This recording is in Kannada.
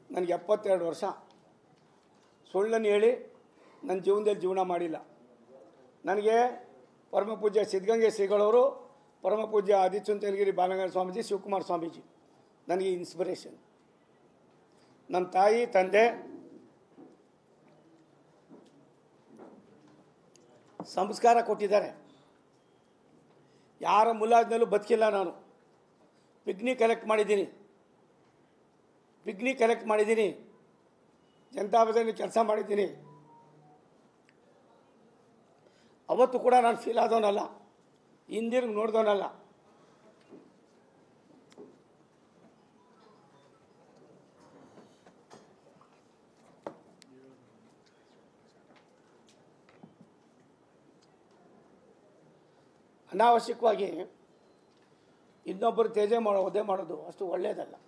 ನನಗೆ ಎಪ್ಪತ್ತೆರಡು ವರ್ಷ ಸುಳ್ಳನ್ನು ಹೇಳಿ ನನ್ನ ಜೀವನದಲ್ಲಿ ಜೀವನ ಮಾಡಿಲ್ಲ ನನಗೆ ಪರಮ ಪೂಜ್ಯ ಸಿದ್ಧಗಂಗೆ ಶ್ರೀಗಳವರು ಪರಮ ಪೂಜ್ಯ ಆದಿಚುಂಚನಗಿರಿ ಬಾಲಗಂಗ ಸ್ವಾಮೀಜಿ ಶಿವಕುಮಾರ ಸ್ವಾಮೀಜಿ ನನಗೆ ಇನ್ಸ್ಪಿರೇಷನ್ ನಮ್ಮ ತಾಯಿ ತಂದೆ ಸಂಸ್ಕಾರ ಕೊಟ್ಟಿದ್ದಾರೆ ಯಾರ ಮುಲಾಜ್ನಲ್ಲೂ ಬದುಕಿಲ್ಲ ನಾನು ಪಿಗ್ನಿ ಕಲೆಕ್ಟ್ ಮಾಡಿದ್ದೀನಿ ಪಿಗ್ನಿ ಕಲೆಕ್ಟ್ ಮಾಡಿದ್ದೀನಿ ಜನತಾ ಬಜಾರ್ನಲ್ಲಿ ಕೆಲಸ ಮಾಡಿದ್ದೀನಿ ಅವತ್ತು ಕೂಡ ನಾನು ಫೀಲ್ ಆದವನಲ್ಲ ಹಿಂದಿರುಗಿ ನೋಡಿದವನಲ್ಲ ಅನಾವಶ್ಯಕವಾಗಿ ಇನ್ನೊಬ್ಬರು ತೇಜೆ ಮಾಡೋ ಒದ್ದೆ ಮಾಡೋದು ಅಷ್ಟು ಒಳ್ಳೆಯದಲ್ಲ